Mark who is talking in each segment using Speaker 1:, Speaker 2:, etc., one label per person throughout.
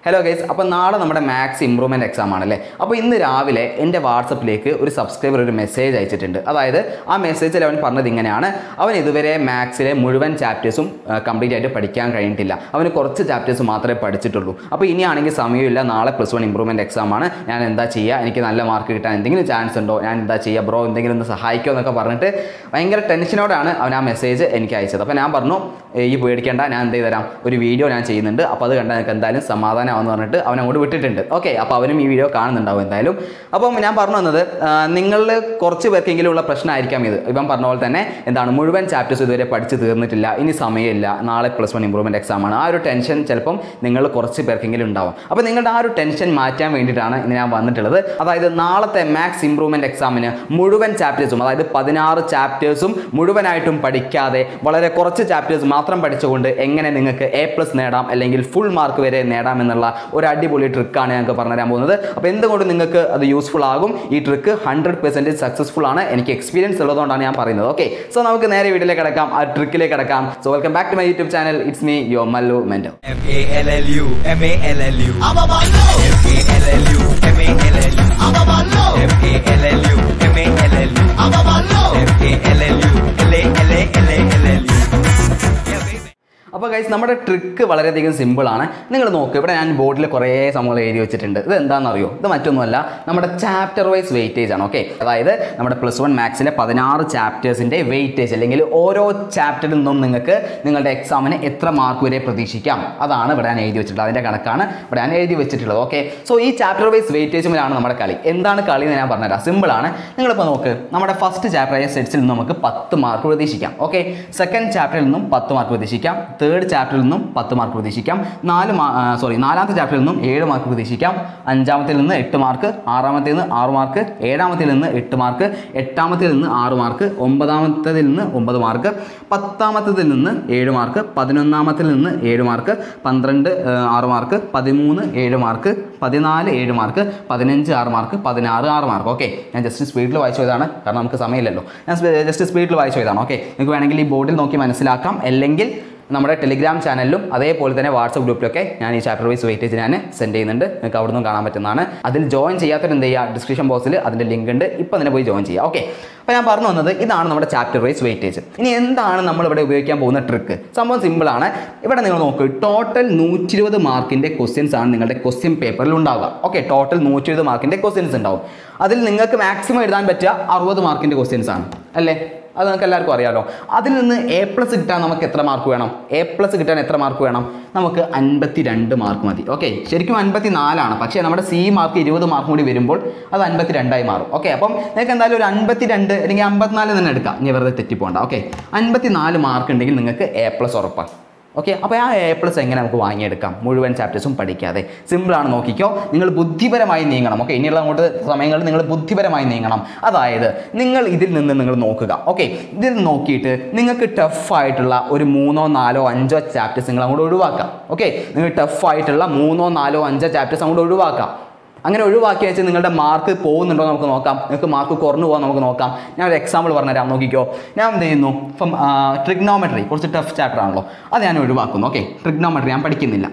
Speaker 1: Hello guys അപ്പോൾ നാളെ നമ്മുടെ മാത്സ് ഇമ്പ്രൂവ്മെൻറ്റ് എക്സാം ആണല്ലേ അപ്പോൾ ഇന്ന് രാവിലെ എൻ്റെ വാട്സപ്പിലേക്ക് ഒരു സബ്സ്ക്രൈബർ ഒരു മെസ്സേജ് അയച്ചിട്ടുണ്ട് അതായത് ആ മെസ്സേജിൽ അവൻ പറഞ്ഞത് ഇങ്ങനെയാണ് അവൻ ഇതുവരെ മാത്സിലെ മുഴുവൻ ചാപ്റ്റേഴ്സും കംപ്ലീറ്റ് ആയിട്ട് പഠിക്കാൻ കഴിഞ്ഞിട്ടില്ല അവന് കുറച്ച് ചാപ്റ്റേഴ്സ് മാത്രമേ പഠിച്ചിട്ടുള്ളൂ അപ്പോൾ ഇനിയാണെങ്കിൽ സമയമില്ല നാളെ പ്ലസ് വൺ ഇമ്പ്രൂവ്മെൻറ്റ് എക്സാം ആണ് ഞാൻ എന്താ ചെയ്യുക എനിക്ക് നല്ല മാർക്ക് കിട്ടാൻ എന്തെങ്കിലും ചാൻസ് ഉണ്ടോ ഞാൻ എന്താ ചെയ്യുക ബ്രോ എന്തെങ്കിലും ഒന്ന് സഹായിക്കുമോ എന്നൊക്കെ പറഞ്ഞിട്ട് ഭയങ്കര ടെൻഷനോടാണ് അവൻ ആ മെസ്സേജ് എനിക്ക് അയച്ചത് അപ്പോൾ ഞാൻ പറഞ്ഞു ഈ പേടിക്കേണ്ട ഞാൻ എന്ത് ചെയ്ത് തരാം ഒരു വീഡിയോ ഞാൻ ചെയ്യുന്നുണ്ട് അപ്പോൾ അത് കണ്ടാൽ എനിക്ക് എന്തായാലും സമാധാനമാവെന്ന് പറഞ്ഞിട്ട് അവൻ അങ്ങോട്ട് വിട്ടിട്ടുണ്ട് ഓക്കെ അപ്പോൾ അവനും ഈ വീഡിയോ കാണുന്നുണ്ടാവും എന്തായാലും അപ്പം ഞാൻ പറഞ്ഞു വന്നത് നിങ്ങളിൽ കുറച്ച് പേർക്കെങ്കിലും ഉള്ള പ്രശ്നമായിരിക്കാം ഇത് ഇവൻ പറഞ്ഞ പോലെ തന്നെ എന്താണ് മുഴുവൻ ചാപ്റ്റേഴ്സ് ഇതുവരെ പഠിച്ച് തീർന്നിട്ടില്ല ഇനി സമയമില്ല നാളെ പ്ലസ് വൺ ഇമ്പ്രൂവ്മെൻറ്റ് എക്സാം ആണ് ആ ഒരു ടെൻഷൻ ചിലപ്പം നിങ്ങൾ കുറച്ച് പേർക്കെങ്കിലും ഉണ്ടാവും അപ്പോൾ നിങ്ങളുടെ ആ ഒരു ടെൻഷൻ മാറ്റാൻ വേണ്ടിയിട്ടാണ് ഇന്ന് ഞാൻ വന്നിട്ടുള്ളത് അതായത് നാളത്തെ മാത്സ് ഇമ്പ്രൂവ്മെൻറ്റ് എക്സാമിന് മുഴുവൻ ചാപ്റ്റേഴ്സും അതായത് പതിനാറ് ചാപ്റ്റേഴ്സും മുഴുവനായിട്ടും പഠിക്കാതെ വളരെ കുറച്ച് ചാപ്റ്റേഴ്സ് മാത്രം പഠിച്ചുകൊണ്ട് എങ്ങനെ നിങ്ങൾക്ക് എ പ്ലസ് നേടാം അല്ലെങ്കിൽ ഫുൾ മാർക്ക് വരെ നേടാം എന്നുള്ള ഒരു അടിപൊളി ട്രിക്കാണ് ഞങ്ങൾക്ക് പറഞ്ഞുതരാൻ പോകുന്നത് അപ്പോൾ എന്തുകൊണ്ട് നിങ്ങൾക്ക് അത് യൂസ്ഫുൾ ആകും ഈ ട്രിക്ക് ഹൺഡ്രഡ് പെർസെൻറ്റേജ് സക്സസ്ഫുൾ ആണ് എനിക്ക് എക്സ്പീരിയൻസ് ഉള്ളതുകൊണ്ടാണ് ഞാൻ പറയുന്നത് ഓക്കെ സോ നമുക്ക് നേരെ വീട്ടിലേക്ക് കിടക്കാം ആ ട്രിക്കിലേക്ക് കിടക്കാം so welcome back to my YouTube channel it's me yo Mallu mentor
Speaker 2: M A L L U M A L L U
Speaker 3: I'm a ballo.
Speaker 2: M A L L U M A L L U
Speaker 3: I'm a ballo.
Speaker 2: M A L L U M A L L U
Speaker 3: I'm a ballo.
Speaker 2: M A L L U L A L A L A L L U Yeah baby
Speaker 1: അപ്പോൾ guys നമ്മുടെ trick വളരെയധികം സിമ്പിളാണ് നിങ്ങൾ നോക്ക് ഇവിടെ ഞാൻ ബോർഡിൽ കുറേ സംഭവങ്ങൾ എഴുതി വെച്ചിട്ടുണ്ട് ഇത് എന്താണെന്നറിയോ ഇത് മറ്റൊന്നുമല്ല നമ്മുടെ ചാപ്റ്റർ വൈസ് വെയിറ്റേജ് ആണ് ഓക്കെ അതായത് നമ്മുടെ പ്ലസ് വൺ മാത്സിലെ പതിനാറ് ചാപ്റ്റേഴ്സിൻ്റെ വെയിറ്റേജ് അല്ലെങ്കിൽ ഓരോ ചാപ്റ്ററിൽ നിന്നും നിങ്ങൾക്ക് നിങ്ങളുടെ എക്സാമിന് എത്ര മാർക്ക് വരെ പ്രതീക്ഷിക്കാം അതാണ് ഇവിടെ ഞാൻ എഴുതി വെച്ചിട്ടുള്ളത് അതിൻ്റെ കണക്കാണ് ഇവിടെ ഞാൻ എഴുതി വെച്ചിട്ടുള്ളത് ഓക്കെ സോ ഈ ചാപ്റ്റർ വൈസ് വെയിറ്റേജുമിലാണ് നമ്മുടെ കളി എന്താണ് കളി എന്ന് ഞാൻ പറഞ്ഞുതരാം സിമ്പിളാണ് നിങ്ങളിപ്പോൾ നോക്ക് നമ്മുടെ ഫസ്റ്റ് ചാപ്റ്ററായ സെറ്റ്സിൽ നിന്ന് നമുക്ക് പത്ത് മാർക്ക് പ്രതീക്ഷിക്കാം ഓക്കെ സെക്കൻഡ് ചാപ്റ്ററിൽ നിന്നും പത്ത് മാർക്ക് പ്രതീക്ഷിക്കാം തേർഡ് ചാപ്റ്ററിൽ നിന്നും പത്ത് മാർക്ക് പ്രതീക്ഷിക്കാം നാല് സോറി നാലാമത്തെ ചാപ്റ്ററിൽ നിന്നും ഏഴ് മാർക്ക് പ്രതീക്ഷിക്കാം അഞ്ചാമത്തിൽ നിന്ന് എട്ട് മാർക്ക് ആറാമത്തിൽ നിന്ന് ആറ് മാർക്ക് ഏഴാമത്തിൽ നിന്ന് എട്ട് മാർക്ക് എട്ടാമത്തിൽ നിന്ന് ആറ് മാർക്ക് ഒമ്പതാമത്തതിൽ നിന്ന് ഒമ്പത് മാർക്ക് പത്താമത്തതിൽ നിന്ന് ഏഴ് മാർക്ക് പതിനൊന്നാമത്തിൽ നിന്ന് ഏഴ് മാർക്ക് പന്ത്രണ്ട് ആ, ആറ് മാർക്ക് പതിമൂന്ന് ഏഴ് മാർക്ക് പതിനാല് ഏഴ് മാർക്ക് പതിനഞ്ച് ആറ് മാർക്ക് പതിനാറ് ആറ് മാർക്ക് ഓക്കെ ഞാൻ ജസ്റ്റ് സ്പീഡിൽ വായിച്ചു പോയതാണ് കാരണം നമുക്ക് സമയമില്ലല്ലോ ഞാൻ ജസ്റ്റ് സ്പീഡിൽ വായിച്ചു പോയതാണ് ഓക്കെ നിങ്ങൾക്ക് വേണമെങ്കിൽ ഈ ബോർഡിൽ നോക്കി മനസ്സിലാക്കാം അല്ലെങ്കിൽ നമ്മുടെ ടെലിഗ്രാം ചാനലിലും അതേപോലെ തന്നെ വാട്സപ്പ് ഗ്രൂപ്പിലൊക്കെ ഞാൻ ഈ ചാപ്റ്റർ വൈസ് വെയിറ്റേജ് ഞാൻ സെൻഡ് ചെയ്യുന്നുണ്ട് നിങ്ങൾക്ക് അവിടെ നിന്നും കാണാൻ പറ്റുന്നതാണ് അതിൽ ജോയിൻ ചെയ്യാത്തവർ എന്ത് ചെയ്യുക ഡിസ്ക്രിപ്ഷൻ ബോക്സിൽ അതിൻ്റെ ലിങ്ക് ഉണ്ട് ഇപ്പോൾ തന്നെ പോയി ജോയിൻ ചെയ്യുക ഓക്കെ അപ്പോൾ ഞാൻ പറഞ്ഞു വന്നത് ഇതാണ് നമ്മുടെ ചാപ്റ്റർ വൈസ് വെയിറ്റേജ് ഇനി എന്താണ് നമ്മൾ ഇവിടെ ഉപയോഗിക്കാൻ പോകുന്ന ട്രിക്ക് സംഭവം സിമ്പിളാണ് ഇവിടെ നിങ്ങൾ നോക്ക് ടോട്ടൽ നൂറ്റി ഇരുപത് മാർക്കിൻ്റെ ക്വസ്റ്റ്യൻസ് ആണ് നിങ്ങളുടെ ക്വസ്റ്റ്യൻ പേപ്പറിൽ ഉണ്ടാവുക ഓക്കെ ടോട്ടൽ നൂറ്റി ഇരുപത് മാർക്കിൻ്റെ ക്വസ്റ്റ്യൻസ് ഉണ്ടാവും അതിൽ നിങ്ങൾക്ക് മാക്സിമം എഴുതാൻ പറ്റുക അറുപത് മാർക്കിൻ്റെ ക്വസ്റ്റ്യൻസ് ആണ് അല്ലേ അത് നമുക്ക് എല്ലാവർക്കും അറിയാലോ അതിൽ നിന്ന് എ പ്ലസ് കിട്ടാൻ നമുക്ക് എത്ര മാർക്ക് വേണം എ പ്ലസ് കിട്ടാൻ എത്ര മാർക്ക് വേണം നമുക്ക് അൻപത്തി രണ്ട് മാർക്ക് മതി ഓക്കെ ശരിക്കും അൻപത്തി നാലാണ് പക്ഷേ നമ്മുടെ സി മാർക്ക് ഇരുപത് മാർക്ക് കൂടി വരുമ്പോൾ അത് അൻപത്തി രണ്ടായി മാറും ഓക്കെ അപ്പം നിങ്ങൾക്ക് എന്തായാലും ഒരു അൻപത്തി രണ്ട് അല്ലെങ്കിൽ അമ്പത്തിനാല് തന്നെ എടുക്കാം ഇനി വെറുതെ തെറ്റിപ്പോണ്ട ഓക്കെ അൻപത്തി നാല് മാർക്ക് ഉണ്ടെങ്കിൽ നിങ്ങൾക്ക് എ പ്ലസ് ഉറപ്പാണ് ഓക്കെ അപ്പോൾ ആ എ പ്ലസ് എങ്ങനെ നമുക്ക് വാങ്ങിയെടുക്കാം മുഴുവൻ ചാപ്റ്റേഴ്സും പഠിക്കാതെ സിമ്പിളാണ് നോക്കിക്കോ നിങ്ങൾ ബുദ്ധിപരമായി നീങ്ങണം ഓക്കെ ഇനിയുള്ള അങ്ങോട്ട് സമയങ്ങളിൽ നിങ്ങൾ ബുദ്ധിപരമായി നീങ്ങണം അതായത് നിങ്ങൾ ഇതിൽ നിന്ന് നിങ്ങൾ നോക്കുക ഓക്കെ ഇതിൽ നോക്കിയിട്ട് നിങ്ങൾക്ക് ടഫായിട്ടുള്ള ഒരു മൂന്നോ നാലോ അഞ്ചോ ചാപ്റ്റേഴ്സ് നിങ്ങൾ അങ്ങോട്ട് ഒഴിവാക്കാം ഓക്കെ നിങ്ങൾ ടഫായിട്ടുള്ള മൂന്നോ നാലോ അഞ്ചോ ചാപ്റ്റേഴ്സ് അങ്ങോട്ട് ഒഴിവാക്കാം അങ്ങനെ ഒഴിവാക്കി വെച്ച് നിങ്ങളുടെ മാർക്ക് പോകുന്നുണ്ടോ എന്ന് നമുക്ക് നോക്കാം നിങ്ങൾക്ക് മാർക്ക് കുറഞ്ഞു പോകാൻ നമുക്ക് നോക്കാം ഞാൻ ഒരു എക്സാമ്പിൾ പറഞ്ഞുതരാം നോക്കിക്കോ ഞാൻ എന്ത് ചെയ്യുന്നു ഇപ്പം ട്രിഗ്നോമെട്രി കുറച്ച് ടഫ് ചാപ്റ്റർ ആണല്ലോ അത് ഞാൻ ഒഴിവാക്കുന്നു ഓക്കെ ട്രിഗ്നോമെട്രി ഞാൻ പഠിക്കുന്നില്ല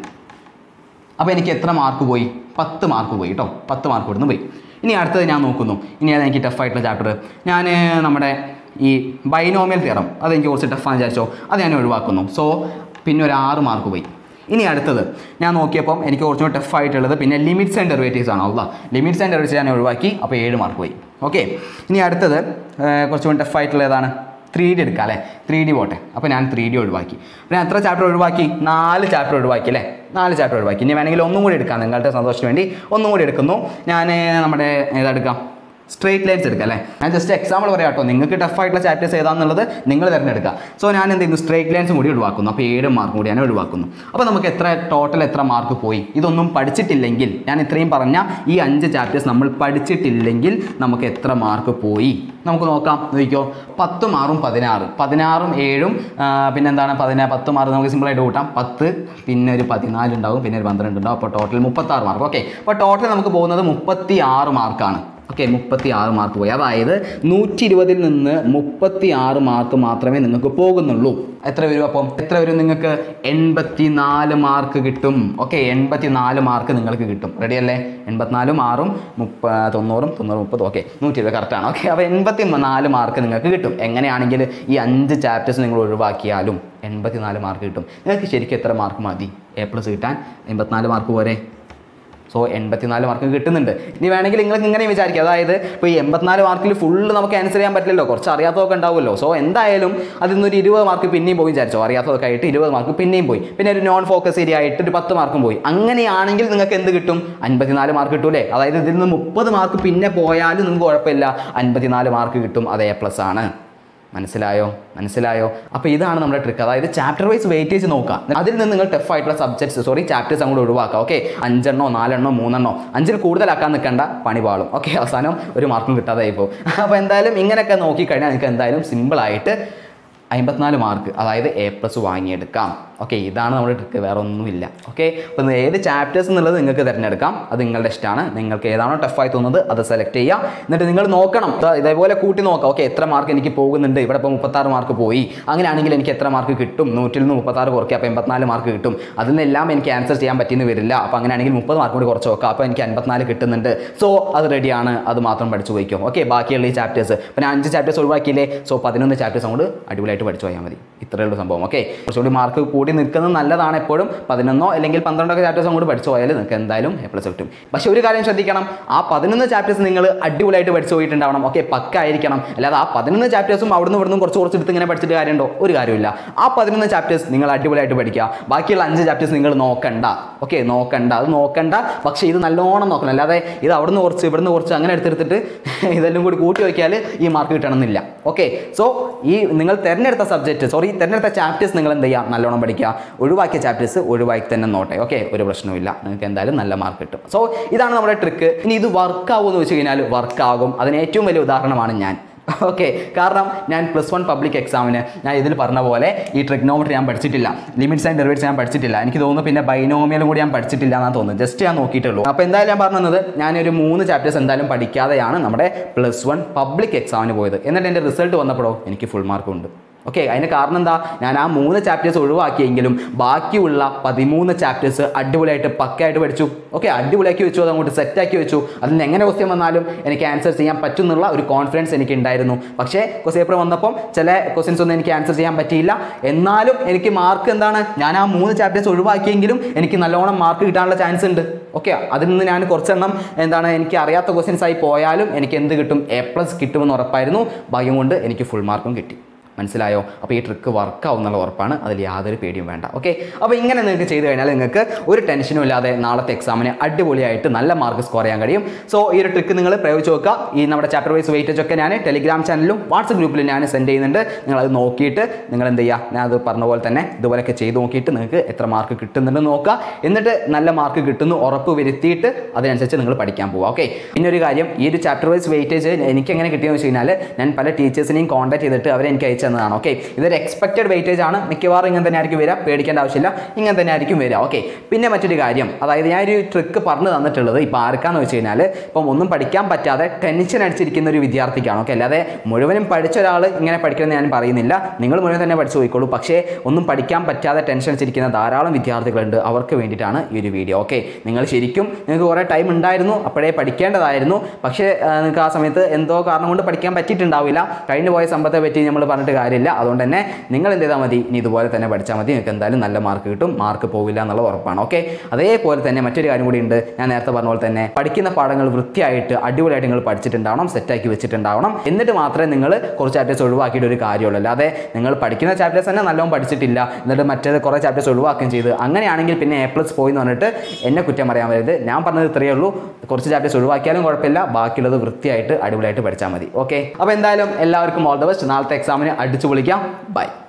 Speaker 1: അപ്പോൾ എനിക്ക് എത്ര മാർക്ക് പോയി പത്ത് മാർക്ക് പോയി കേട്ടോ പത്ത് മാർക്ക് ഇവിടുന്ന് പോയി ഇനി അടുത്തത് ഞാൻ നോക്കുന്നു ഇനി അത് എനിക്ക് ടഫായിട്ടുള്ള ചാപ്റ്റർ ഞാൻ നമ്മുടെ ഈ ബൈനോമിയൽ തിയറം അതെനിക്ക് കുറച്ച് ടഫാന്ന് വിചാരിച്ചോ അത് ഞാൻ ഒഴിവാക്കുന്നു സോ പിന്നെ ഒരു ആറ് മാർക്ക് പോയി ഇനി അടുത്തത് ഞാൻ നോക്കിയപ്പം എനിക്ക് കുറച്ചും കൂടി ടഫായിട്ടുള്ളത് പിന്നെ ലിമിറ്റ്സ് ആൻഡ് ഡെറിവേറ്റീവ്സ് ആണ് അല്ല ലിമിറ്റ്സ് ആൻഡ് ഡെറിവേറ്റീവ്സ് ഞാൻ ഒഴിവാക്കി അപ്പോൾ ഏഴ് മാർക്ക് പോയി ഓക്കെ ഇനി അടുത്തത് ഏർ, കുറച്ചും കൂടി ടഫായിട്ടുള്ള ഏതാണ് ത്രീ ഡി എടുക്കാം അല്ലേ ത്രീ ഡി പോട്ടെ അപ്പോൾ ഞാൻ ത്രീ ഡി ഒഴിവാക്കി അപ്പോൾ ഞാൻ എത്ര ചാപ്റ്റർ ഒഴിവാക്കി നാല് ചാപ്റ്റർ ഒഴിവാക്കി അല്ലേ നാല് ചാപ്റ്റർ ഒഴിവാക്കി ഇനി വേണമെങ്കിൽ ഒന്നും കൂടി എടുക്കാം നിങ്ങളുടെ സന്തോഷത്തിന് വേണ്ടി ഒന്നും കൂടി എടുക്കുന്നു ഞാൻ നമ്മുടെ ഏതെടുക്കാം സ്ട്രേറ്റ് ലൈൻസ് എടുക്കാം അല്ലേ ഞാൻ ജസ്റ്റ് എക്സാമ്പിൾ പറയാം കേട്ടോ നിങ്ങൾക്ക് ടഫ് ആയിട്ടുള്ള ചാപ്റ്റേഴ്സ് ഏതാണെന്നുള്ളത് നിങ്ങൾ തിരഞ്ഞെടുക്കുക സോ ഞാൻ എന്ത് ചെയ്യുന്നു സ്ട്രേറ്റ് ലൈൻസും കൂടി ഒഴിവാക്കുന്നു അപ്പോൾ ഏഴ് മാർക്കും കൂടി ഞാൻ ഒഴിവാക്കുന്നു അപ്പോൾ നമുക്ക് എത്ര ടോട്ടൽ എത്ര മാർക്ക് പോയി ഇതൊന്നും പഠിച്ചിട്ടില്ലെങ്കിൽ ഞാൻ ഇത്രയും പറഞ്ഞ ഈ അഞ്ച് ചാപ്റ്റേഴ്സ് നമ്മൾ പഠിച്ചിട്ടില്ലെങ്കിൽ നമുക്ക് എത്ര മാർക്ക് പോയി നമുക്ക് നോക്കാം നോക്കിക്കോ പത്തും ആറും പതിനാറ് പതിനാറും ഏഴും ആ, പിന്നെന്താണ് പതിനാ പത്തും ആറും നമുക്ക് സിമ്പിളായിട്ട് കൂട്ടാം പത്ത് പിന്നെ ഒരു പതിനാല് ഉണ്ടാവും പിന്നെ ഒരു പന്ത്രണ്ട് ഉണ്ടാവും അപ്പോൾ ടോട്ടൽ മുപ്പത്താറ് മാർക്ക് ഓക്കെ അപ്പോൾ ടോട്ടൽ നമുക്ക് പോകുന്നത് മുപ്പത്തി ആറ് മാർക്കാണ് ഓക്കെ മുപ്പത്തി ആറ് മാർക്ക് പോയി അതായത് നൂറ്റി ഇരുപതിൽ നിന്ന് മുപ്പത്തി ആറ് മാർക്ക് മാത്രമേ നിങ്ങൾക്ക് പോകുന്നുള്ളൂ എത്ര വരും അപ്പം എത്ര വരും നിങ്ങൾക്ക് എൺപത്തി നാല് മാർക്ക് കിട്ടും ഓക്കെ എൺപത്തി നാല് മാർക്ക് നിങ്ങൾക്ക് കിട്ടും റെഡി അല്ലേ എൺപത്തിനാലും ആറും മുപ്പ തൊണ്ണൂറും തൊണ്ണൂറ് മുപ്പത് ഓക്കെ നൂറ്റി ഇരുപത് കറക്റ്റാണ് ഓക്കെ അപ്പോൾ എൺപത്തി നാല് മാർക്ക് നിങ്ങൾക്ക് കിട്ടും എങ്ങനെയാണെങ്കിൽ ഈ അഞ്ച് ചാപ്റ്റേഴ്സ് നിങ്ങൾ ഒഴിവാക്കിയാലും എൺപത്തി നാല് മാർക്ക് കിട്ടും നിങ്ങൾക്ക് ശരിക്കും എത്ര മാർക്ക് മതി എ പ്ലസ് കിട്ടാൻ എൺപത്തിനാല് മാർക്ക് പോരെ സോ എൺപത്തിനാല് മാർക്ക് കിട്ടുന്നുണ്ട് ഇനി വേണമെങ്കിൽ നിങ്ങൾക്ക് ഇങ്ങനെ വിചാരിക്കുക അതായത് ഇപ്പോൾ ഈ എൺപത്തിനാല് മാർക്കിൽ ഫുള്ള് നമുക്ക് ആൻസർ ചെയ്യാൻ പറ്റില്ലല്ലോ കുറച്ച് അറിയാത്തതൊക്കെ ഉണ്ടാവുമല്ലോ സോ എന്തായാലും അതിൽ നിന്നൊരു ഇരുപത് മാർക്ക് പിന്നെയും പോയി വിചാരിച്ചോ അറിയാത്തതൊക്കെ ആയിട്ട് ഇരുപത് മാർക്ക് പിന്നെയും പോയി പിന്നെ ഒരു നോൺ ഫോക്കസ് ഏരിയ ആയിട്ട് ഒരു പത്ത് മാർക്കും പോയി അങ്ങനെയാണെങ്കിൽ നിങ്ങൾക്ക് എന്ത് കിട്ടും അൻപത്തിനാല് മാർക്ക് കിട്ടൂലേ അതായത് ഇതിൽ നിന്ന് മുപ്പത് മാർക്ക് പിന്നെ പോയാലും നിങ്ങൾക്ക് കുഴപ്പമില്ല അൻപത്തിനാല് മാർക്ക് കിട്ടും അത് എ പ്ലസ് ആണ് മനസ്സിലായോ മനസ്സിലായോ അപ്പോൾ ഇതാണ് നമ്മുടെ ട്രിക്ക് അതായത് ചാപ്റ്റർ വൈസ് വെയിറ്റേജ് നോക്കുക അതിൽ നിന്ന് നിങ്ങൾ ടഫ് ആയിട്ടുള്ള സബ്ജക്ട്സ് സോറി ചാപ്റ്റേഴ്സ് അങ്ങോട്ട് ഒഴിവാക്കുക ഓക്കെ അഞ്ചെണ്ണോ നാലെണ്ണോ മൂന്നെണ്ണോ അഞ്ചിൽ കൂടുതലാക്കാൻ നിൽക്കേണ്ട പണി പാളും ഓക്കെ അവസാനം ഒരു മാർക്കും കിട്ടാതെ ഇപ്പോൾ അപ്പോൾ എന്തായാലും ഇങ്ങനെയൊക്കെ നോക്കിക്കഴിഞ്ഞാൽ നിങ്ങൾക്ക് എന്തായാലും സിമ്പിളായിട്ട് അമ്പത്തിനാല് മാർക്ക് അതായത് എ പ്ലസ് വാങ്ങിയെടുക്കാം ഓക്കെ ഇതാണ് നമ്മുടെ ട്രിക്ക് വേറെ ഒന്നുമില്ല ഓക്കെ അപ്പോൾ ഏത് ചാപ്റ്റേഴ്സ് എന്നുള്ളത് നിങ്ങൾക്ക് തിരഞ്ഞെടുക്കാം അത് നിങ്ങളുടെ ഇഷ്ടമാണ് നിങ്ങൾക്ക് ഏതാണോ ടഫായി തോന്നുന്നത് അത് സെലക്ട് ചെയ്യാം എന്നിട്ട് നിങ്ങൾ നോക്കണം ദാ ഇതേപോലെ കൂട്ടി നോക്കാം ഓക്കെ എത്ര മാർക്ക് എനിക്ക് പോകുന്നുണ്ട് ഇവിടെ ഇപ്പോൾ മുപ്പത്താറ് മാർക്ക് പോയി അങ്ങനെയാണെങ്കിൽ എനിക്ക് എത്ര മാർക്ക് കിട്ടും നൂറ്റിൽ നിന്ന് മുപ്പത്താറ് കുറയ്ക്കുക അപ്പോൾ എൺപത്തിനാല് മാർക്ക് കിട്ടും അതിൽ നിന്നെല്ലാം എനിക്ക് ആൻസർ ചെയ്യാൻ പറ്റിയെന്ന് വരില്ല അപ്പോൾ അങ്ങനെയാണെങ്കിൽ മുപ്പത് മാർക്ക് കൂടി കുറച്ച് നോക്കാം അപ്പോൾ എനിക്ക് അൻപത്തിനാല് കിട്ടുന്നുണ്ട് സോ അത് റെഡിയാണ് അത് മാത്രം പഠിച്ചു പോയിക്കും ഓക്കെ ബാക്കിയുള്ള ഈ ചാപ്റ്റേഴ്സ് പിന്നെ അഞ്ച് ചാപ്റ്റേഴ്സ് ഒഴിവാക്കിയില്ലേ സോ പതിനൊന്ന് ചാപ്റ്റേഴ്സ് അങ്ങോട്ട് അടിപൊളിയായിട്ട് പഠിച്ചു പോയാൽ മതി ഇത്രയേ ഉള്ളൂ സംഭവം ഓക്കെ കുറച്ചുകൂടി മാർക്ക് കൂടി നിൽക്കുന്നത് നല്ലതാണ് എപ്പോഴും പതിനൊന്നോ അല്ലെങ്കിൽ പന്ത്രണ്ടൊക്കെ ചാപ്റ്റേഴ്സ് അങ്ങോട്ട് പഠിച്ചു പോയാൽ നിങ്ങൾക്ക് എന്തായാലും എ പ്ലസ് കിട്ടും പക്ഷേ ഒരു കാര്യം ശ്രദ്ധിക്കണം ആ പതിനൊന്ന് ചാപ്റ്റേഴ്സ് നിങ്ങൾ അടിപൊളിയായിട്ട് പഠിച്ചു പോയിട്ടുണ്ടാവണം ഓക്കെ പക്ക ആയിരിക്കണം അല്ലാതെ ആ പതിനൊന്ന് ചാപ്റ്റേഴ്സും അവിടുന്ന് ഇവിടുന്ന് കുറച്ച് കുറച്ച് എടുത്ത് ഇങ്ങനെ പഠിച്ചിട്ട് കാര്യമുണ്ടോ ഒരു കാര്യമില്ല ആ പതിനൊന്ന് ചാപ്റ്റേഴ്സ് നിങ്ങൾ അടിപൊളിയായിട്ട് പഠിക്കുക ബാക്കിയുള്ള അഞ്ച് ചാപ്റ്റേഴ്സ് നിങ്ങൾ നോക്കണ്ട ഓക്കെ നോക്കണ്ട അത് നോക്കണ്ട പക്ഷേ ഇത് നല്ലോണം നോക്കണം അല്ലാതെ ഇത് അവിടുന്ന് കുറച്ച് ഇവിടുന്ന് കുറച്ച് അങ്ങനെ എടുത്തെടുത്തിട്ട് ഇതെല്ലാം കൂടി കൂട്ടി വയ്ക്കാൽ ഈ മാർക്ക് കിട്ടണമെന്നില്ല ഓക്കെ സോ ഈ നിങ്ങൾ തിരഞ്ഞെടുത്ത സബ്ജക്റ്റ് സോറി തിരഞ്ഞെടുത്ത ചാപ്റ്റേഴ്സ് നിങ്ങൾ എന്ത് ചെയ്യുക നല്ലോണം പഠിക്കുക ഒഴിവാക്കിയ ചാപ്റ്റേഴ്സ് ഒഴിവാക്കി തന്നെ നോട്ടെ ഓക്കെ ഒരു പ്രശ്നവുമില്ല നിങ്ങൾക്ക് എന്തായാലും നല്ല മാർക്ക് കിട്ടും സോ ഇതാണ് നമ്മുടെ ട്രിക്ക് ഇനി ഇത് വർക്ക് ആവുമെന്ന് വെച്ച് കഴിഞ്ഞാൽ വർക്ക് ആകും അതിന് ഏറ്റവും വലിയ ഉദാഹരണമാണ് ഞാൻ ഓക്കെ കാരണം ഞാൻ പ്ലസ് വൺ പബ്ലിക് എക്സാമിന് ഞാൻ ഇതിൽ പറഞ്ഞ പോലെ ഈ ട്രിഗ്നോമെട്രി ഞാൻ പഠിച്ചിട്ടില്ല ലിമിറ്റ്സ് ആൻഡ് ഡെറിവേറ്റ്സ് ഞാൻ പഠിച്ചിട്ടില്ല എനിക്ക് തോന്നുന്നു പിന്നെ ബൈനോമിയലും കൂടി ഞാൻ പഠിച്ചിട്ടില്ല എന്നാണ് തോന്നുന്നത് ജസ്റ്റ് ഞാൻ നോക്കിയിട്ടുള്ളൂ അപ്പോൾ എന്തായാലും ഞാൻ പറഞ്ഞത് ഞാനൊരു മൂന്ന് ചാപ്റ്റേഴ്സ് എന്തായാലും പഠിക്കാതെയാണ് നമ്മുടെ പ്ലസ് വൺ പബ്ലിക് എക്സാമിന് പോയത് എന്നിട്ട് എൻ്റെ റിസൾട്ട് വന്നപ്പോഴോ എനിക്ക് ഫുൾ മാർക്ക് ഉണ്ട് ഓക്കെ അതിന് കാരണം എന്താ ഞാൻ ആ മൂന്ന് ചാപ്റ്റേഴ്സ് ഒഴിവാക്കിയെങ്കിലും ബാക്കിയുള്ള പതിമൂന്ന് ചാപ്റ്റേഴ്സ് അടിപൊളിയായിട്ട് പക്കയായിട്ട് പഠിച്ചു ഓക്കെ അടിപൊളിയാക്കി വെച്ചു അത് അങ്ങോട്ട് സെറ്റാക്കി വെച്ചു അതിന് എങ്ങനെ ക്വസ്റ്റ്യൻ വന്നാലും എനിക്ക് ആൻസർ ചെയ്യാൻ പറ്റുന്നുള്ള ഒരു കോൺഫിഡൻസ് എനിക്ക് ഉണ്ടായിരുന്നു പക്ഷേ ക്വസ്റ്റ് പേപ്പർ വന്നപ്പം ചില ക്വസ്റ്റ്യൻസ് ഒന്നും എനിക്ക് ആൻസർ ചെയ്യാൻ പറ്റിയില്ല എന്നാലും എനിക്ക് മാർക്ക് എന്താണ് ഞാൻ ആ മൂന്ന് ചാപ്റ്റേഴ്സ് ഒഴിവാക്കിയെങ്കിലും എനിക്ക് നല്ലോണം മാർക്ക് കിട്ടാനുള്ള ചാൻസ് ഉണ്ട് ഓക്കെ അതിൽ നിന്ന് ഞാൻ കുറച്ചെണ്ണം എന്താണ് എനിക്ക് അറിയാത്ത ക്വസ്റ്റ്യൻസ് ആയി പോയാലും എനിക്ക് എന്ത് കിട്ടും എ പ്ലസ് കിട്ടുമെന്ന് ഉറപ്പായിരുന്നു ഭാഗ്യം കൊണ്ട് എനിക്ക് ഫുൾ മാർക്കും കിട്ടി മനസ്സിലായോ അപ്പോൾ ഈ ട്രിക്ക് വർക്കാവും എന്നുള്ള ഉറപ്പാണ് അതിൽ യാതൊരു പേടിയും വേണ്ട ഓക്കെ അപ്പോൾ ഇങ്ങനെ നിങ്ങൾക്ക് ചെയ്ത് കഴിഞ്ഞാൽ നിങ്ങൾക്ക് ഒരു ടെൻഷനും ഇല്ലാതെ നാളത്തെ എക്സാമിന് അടിപൊളിയായിട്ട് നല്ല മാർക്ക് സ്കോർ ചെയ്യാൻ കഴിയും സോ ഈ ഒരു ട്രിക്ക് നിങ്ങൾ പ്രയോഗിച്ച് നോക്കുക ഈ നമ്മുടെ ചാപ്റ്റർ വൈസ് വെയിറ്റേജ് ഒക്കെ ഞാൻ ടെലിഗ്രാം ചാനലിലും വാട്സപ്പ് ഗ്രൂപ്പിലും ഞാൻ സെൻഡ് ചെയ്യുന്നുണ്ട് നിങ്ങൾ അത് നോക്കിയിട്ട് നിങ്ങൾ എന്ത് ചെയ്യുക ഞാൻ അത് പറഞ്ഞ പോലെ തന്നെ ഇതുപോലെയൊക്കെ ചെയ്ത് നോക്കിയിട്ട് നിങ്ങൾക്ക് എത്ര മാർക്ക് കിട്ടുന്നുണ്ടെന്ന് നോക്കുക എന്നിട്ട് നല്ല മാർക്ക് കിട്ടുന്നു ഉറപ്പ് വരുത്തിയിട്ട് അതിനനുസരിച്ച് നിങ്ങൾ പഠിക്കാൻ പോവുക ഓക്കെ പിന്നെ ഒരു കാര്യം ഈ ഒരു ചാപ്റ്റർ വൈസ് വെയിറ്റേജ് എനിക്ക് എങ്ങനെ കിട്ടിയെന്ന് വെച്ച് കഴിഞ്ഞാൽ ഞാൻ പല ടീച്ചേഴ്സിനെയും കോൺടാക്ട് ചെയ്തിട്ട് അവരെ എനിക്ക് അയച്ചു തന്നതാണ് ഓക്കെ ഇതൊരു എക്സ്പെക്റ്റഡ് വെയിറ്റേജ് ആണ് മിക്കവാറും ഇങ്ങനെ തന്നെ ആയിരിക്കും വരിക പേടിക്കേണ്ട ആവശ്യമില്ല ഇങ്ങനെ തന്നെ ആയിരിക്കും വരിക ഓക്കെ പിന്നെ മറ്റൊരു കാര്യം അതായത് ഞാൻ ഒരു ട്രിക്ക് പറഞ്ഞു തന്നിട്ടുള്ളത് ഇപ്പോൾ ആർക്കാന്ന് വെച്ച് കഴിഞ്ഞാൽ ഇപ്പം ഒന്നും പഠിക്കാൻ പറ്റാതെ ടെൻഷൻ അടിച്ചിരിക്കുന്ന ഒരു വിദ്യാർത്ഥിക്കാണ് ഓക്കെ അല്ലാതെ മുഴുവനും പഠിച്ച ഒരാൾ ഇങ്ങനെ പഠിക്കണമെന്ന് ഞാൻ പറയുന്നില്ല നിങ്ങൾ മുഴുവൻ തന്നെ പഠിച്ചു പോയിക്കോളൂ പക്ഷേ ഒന്നും പഠിക്കാൻ പറ്റാതെ ടെൻഷൻ അടിച്ചിരിക്കുന്ന ധാരാളം വിദ്യാർത്ഥികളുണ്ട് അവർക്ക് വേണ്ടിയിട്ടാണ് ഈ ഒരു വീഡിയോ ഓക്കെ നിങ്ങൾ ശരിക്കും നിങ്ങൾക്ക് കുറേ ടൈം ഉണ്ടായിരുന്നു അപ്പോഴേ പഠിക്കേണ്ടതായിരുന്നു പക്ഷേ ആ, നിങ്ങൾക്ക് ആ സമയത്ത് എന്തോ കാരണം കൊണ്ട് പഠിക്കാൻ പറ്റിയിട്ടുണ്ടാവില്ല കഴിഞ്ഞു പോയ സമ്പത്തെ പറ്റി നമ്മൾ പറഞ്ഞിട്ട് കാര്യമില്ല അതുകൊണ്ട് തന്നെ നിങ്ങൾ എന്ത് ചെയ്താൽ മതി ഇനി ഇതുപോലെ തന്നെ പഠിച്ചാൽ മതി നിങ്ങൾക്ക് എന്തായാലും നല്ല മാർക്ക് കിട്ടും മാർക്ക് പോവില്ല എന്നുള്ള ഉറപ്പാണ് ഓക്കെ അതേപോലെ തന്നെ മറ്റൊരു കാര്യം കൂടി ഉണ്ട് ഞാൻ നേരത്തെ പറഞ്ഞ പോലെ തന്നെ പഠിക്കുന്ന പാഠങ്ങൾ വൃത്തിയായിട്ട് അടിപൊളിയായിട്ട് നിങ്ങൾ പഠിച്ചിട്ടുണ്ടാവണം സെറ്റാക്കി വെച്ചിട്ടുണ്ടാവണം എന്നിട്ട് മാത്രമേ നിങ്ങൾ കുറച്ച് ചാപ്റ്റേഴ്സ് ഒഴിവാക്കിയിട്ട് ഒരു കാര്യമുള്ളൂ അല്ലാതെ നിങ്ങൾ പഠിക്കുന്ന ചാപ്റ്റേഴ്സ് തന്നെ നല്ലോണം പഠിച്ചിട്ടില്ല എന്നിട്ട് മറ്റേത് കുറേ ചാപ്റ്റേഴ്സ് ഒഴിവാക്കുകയും ചെയ്ത് അങ്ങനെയാണെങ്കിൽ പിന്നെ എ പ്ലസ് പോയി എന്ന് പറഞ്ഞിട്ട് എന്നെ കുറ്റം പറയാൻ വരരുത് ഞാൻ പറഞ്ഞത് ഇത്രയേ ഉള്ളൂ കുറച്ച് ചാപ്റ്റേഴ്സ് ഒഴിവാക്കിയാലും കുഴപ്പമില്ല ബാക്കിയുള്ളത് വൃത്തിയായിട്ട് അടിപൊളിയായിട്ട് പഠിച്ചാൽ മതി ഓക്കെ അപ്പോൾ എന്തായാലും എല്ലാവർക്കും ഓൾ ദ ബെസ്റ്റ് നാളത്തെ എക്സാമിന് അടിച്ചു പൊളിക്കാം ബൈ